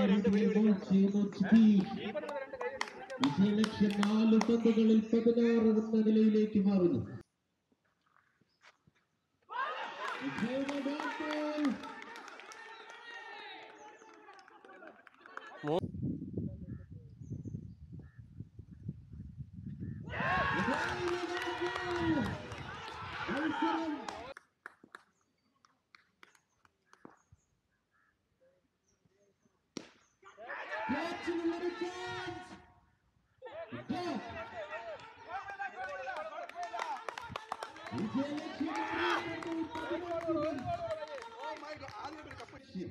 രീതിയിൽ ചെയ്യുന്നു ചിതീഷ് വിജയലക്ഷ്യം നാല് പന്തുകളിൽ പതിനാറ് എന്ന നിലയിലേക്ക് മാറുന്നു വിജയുടെ ബാറ്റ്. മത്സരം ക്യാച്ചിനുള്ളൊരു ചാൻസ് വിജയലക്ഷ്യം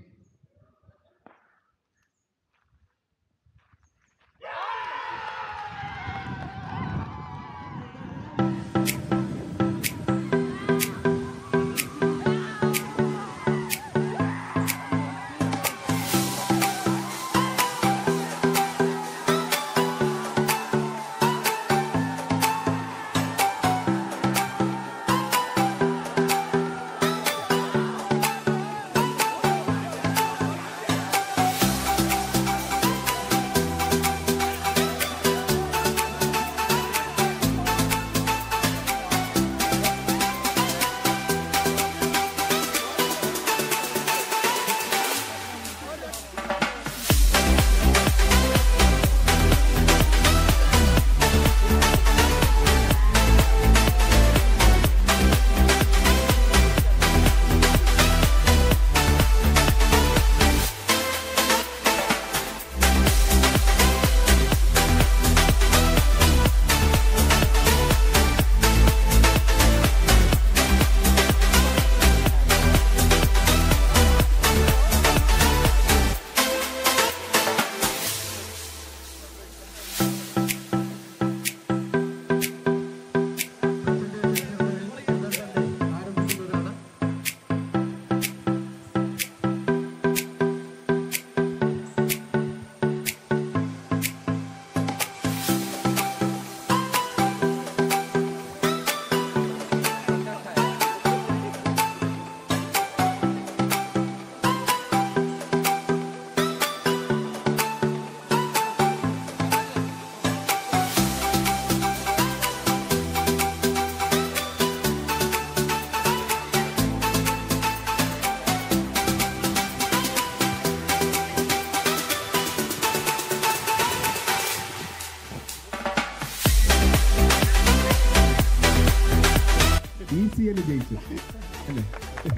ഇ സി എൽ ജയിച്ചു അല്ലേ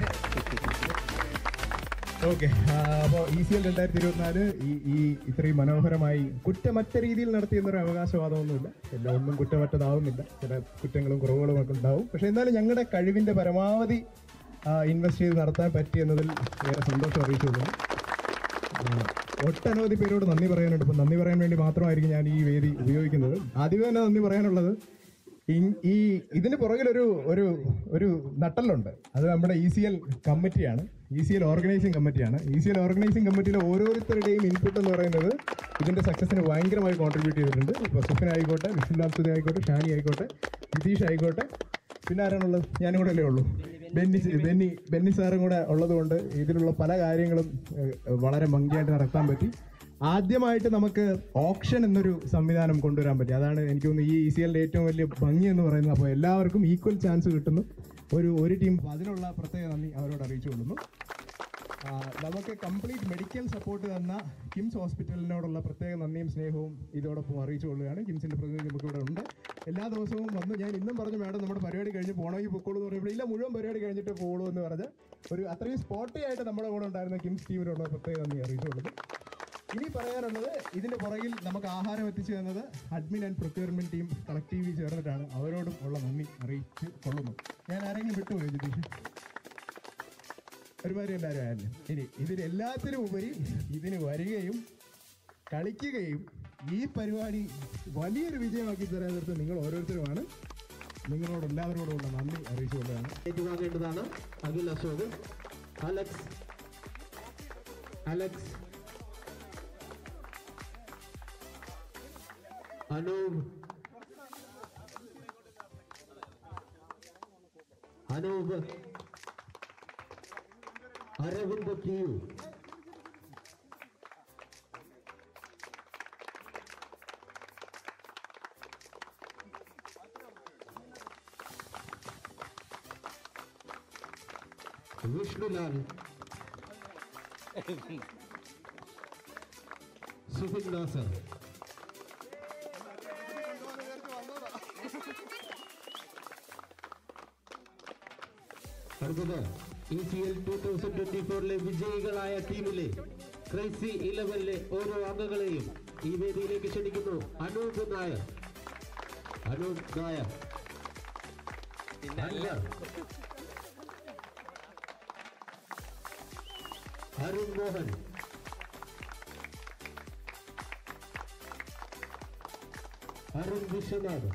ഓക്കെ അപ്പോൾ ഇ സി എൽ രണ്ടായിരത്തി ഇരുപത്തിനാല് ഈ ഈ ഇത്രയും മനോഹരമായി കുറ്റമറ്റ രീതിയിൽ നടത്തിയെന്നൊരു അവകാശവാദമൊന്നുമില്ല എല്ലാം ഒന്നും കുറ്റമറ്റതാവുന്നില്ല ചില കുറ്റങ്ങളും കുറവുകളും ഒക്കെ ഉണ്ടാവും പക്ഷെ എന്നാലും ഞങ്ങളുടെ കഴിവിൻ്റെ പരമാവധി ഇൻവെസ്റ്റ് ചെയ്ത് നടത്താൻ പറ്റി എന്നതിൽ ഏറെ സന്തോഷം അറിയിച്ചുകൊള്ളുന്നു ആ, ഒട്ടനവധി പേരോട് നന്ദി പറയാനുണ്ട് ഇപ്പം നന്ദി പറയാൻ വേണ്ടി മാത്രമായിരിക്കും ഞാൻ ഈ വേദി ഉപയോഗിക്കുന്നത് ആദ്യമേ തന്നെ നന്ദി പറയാനുള്ളത് ഈ- ഈ ഇതിന് പുറകിലൊരു ഒരു ഒരു നട്ടലുണ്ട് അത് നമ്മുടെ ഇ സി എൽ കമ്മിറ്റിയാണ് ഇ സി എൽ ഓർഗനൈസിംഗ് കമ്മിറ്റിയാണ് ഇ സി എൽ ഓർഗനൈസിംഗ് കമ്മിറ്റിയിലെ ഓരോരുത്തരുടെയും ഇൻപുട്ട് എന്ന് പറയുന്നത് ഇതിന്റെ സക്സസിന് ഭയങ്കരമായി കോൺട്രിബ്യൂട്ട് ചെയ്തിട്ടുണ്ട് ഇപ്പോൾ സുഫിൻ ആയിക്കോട്ടെ വിഷ്ണുലാൽ സുധി ആയിക്കോട്ടെ ഷാനി ആയിക്കോട്ടെ നിതീഷ് ആയിക്കോട്ടെ പിന്നെ ആരാണുള്ളത് ഞാനും കൂടെ അല്ലേ ഉള്ളൂ ബെന്നി ബെന്നി ബെന്നി സാറും കൂടെ ഉള്ളതുകൊണ്ട് ഇതിലുള്ള പല കാര്യങ്ങളും ഏഹ്, വളരെ ഭംഗിയായിട്ട് നടത്താൻ പറ്റി ആദ്യമായിട്ട് നമുക്ക് ഓപ്ഷൻ എന്നൊരു സംവിധാനം കൊണ്ടുവരാൻ പറ്റി അതാണ് എനിക്ക് തോന്നുന്നു ഈ ഇ സി എല്ലിന്റെ ഏറ്റവും വലിയ ഭംഗി എന്ന് പറയുന്നത് അപ്പോൾ എല്ലാവർക്കും ഈക്വൽ ചാൻസ് കിട്ടുന്നു ഒരു ഒരു ടീം അപ്പോൾ അതിനുള്ള പ്രത്യേക നന്ദി അവരോട് അറിയിച്ചു കൊള്ളുന്നു ആ, നമുക്ക് കംപ്ലീറ്റ് മെഡിക്കൽ സപ്പോർട്ട് തന്ന കിംസ് ഹോസ്പിറ്റലിനോടുള്ള പ്രത്യേക നന്ദിയും സ്നേഹവും ഇതോടൊപ്പം അറിയിച്ചു കൊള്ളുകയാണ് കിംസിന്റെ പ്രതിനിധി നമുക്ക് ഇവിടെ ഉണ്ട് എല്ലാ ദിവസവും വന്ന് ഞാൻ ഇന്നും പറഞ്ഞു മാഡം നമ്മുടെ പരിപാടി കഴിഞ്ഞ് പോകണമെങ്കിൽ പൊക്കോളൂ എന്ന് പറയുമ്പോൾ ഇല്ല മുഴുവൻ പരിപാടി കഴിഞ്ഞിട്ട് പോകുള്ളൂ എന്ന് പറഞ്ഞ് ഒരു അത്രയും സ്പോട്ടി ആയിട്ട് നമ്മുടെ കൂടെ ഉണ്ടായിരുന്ന കിംസ് ടീമിനോടുള്ള പ്രത്യേക നന്ദി അറിയിച്ചു കൊള്ളുന്നു ഇനി പറയാനുള്ളത് ഇതിന്റെ പുറകിൽ നമുക്ക് ആഹാരം എത്തിച്ചു തന്നത് അഡ്മിൻ ആൻഡ് പ്രൊക്യൂർമെന്റ് ടീം കളക്റ്റീവി ചേർന്നിട്ടാണ് അവരോടും ഉള്ള നന്ദി അറിയിച്ചു കൊള്ളുന്നു ഞാൻ ആരെങ്കിലും വിട്ടുപോയി ജിതീഷ് ഒരുമാതിരി എല്ലാവരും ആയിരുന്നു ഇനി ഇതിന് എല്ലാത്തിനും ഉപരി ഇതിന് വരികയും കളിക്കുകയും ഈ പരിപാടി വലിയൊരു വിജയമാക്കി തരാൻ തീർത്ത് നിങ്ങൾ ഓരോരുത്തരുമാണ് നിങ്ങളോട് എല്ലാവരോടുമുള്ള നന്ദി അറിയിച്ചുകൊണ്ടാണ് ഏറ്റുവാങ്ങേണ്ടതാണ് അഖിൽ അശോക് അലക്സ് അലക്സ് അനൂപ് അനൂപ് അരവിന്ദ് കിയു വിഷ്ണുലാൽ സുബിൻ നാസർ അടുത്തത് E C L two thousand twenty ഫോറിലെ വിജയികളായ ടീമിലെ ക്രൈസി ഇലവനിലെ ഓരോ അംഗങ്ങളെയും ഈ വേദിയിലേക്ക് ക്ഷണിക്കുന്നു അനൂപ് നായർ അനൂപ് നായർ അൻവർ അരുൺ മോഹൻ അരുൺ വിശ്വനാഥ്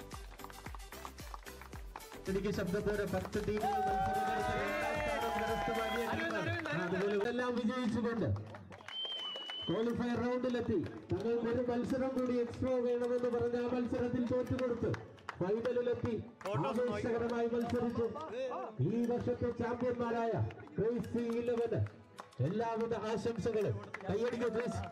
എനിക്ക് ശബ്ദത്തോടെ പത്ത് ടീമുകൾ മത്സരം കരസ്ഥമാക്കിയ ടീമാണ്. അതുപോലെ ഇവരെല്ലാം വിജയിച്ചുകൊണ്ട് ക്വാളിഫയർ റൗണ്ടിലെത്തി തങ്ങൾക്ക് ഒരു മത്സരം കൂടി എക്സ്ട്രാ വേണമെന്ന് പറഞ്ഞ ആ മത്സരത്തിൽ തോറ്റുകൊടുത്ത് ഫൈനലിലെത്തി ആവേശകരമായി മത്സരിച്ചു ഈ വർഷത്തെ ചാമ്പ്യന്മാരായ ക്രൈസി ഇലവന് എല്ലാവിധ ആശംസകളും കൈയടിക്കുക പ്ലീസ്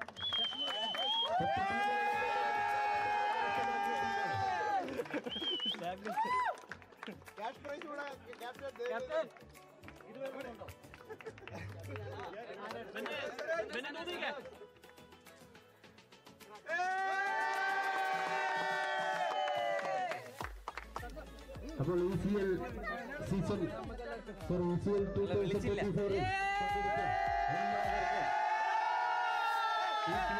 അപ്പോൾ E C L season four E C L two thousand twenty ഫോറിൽ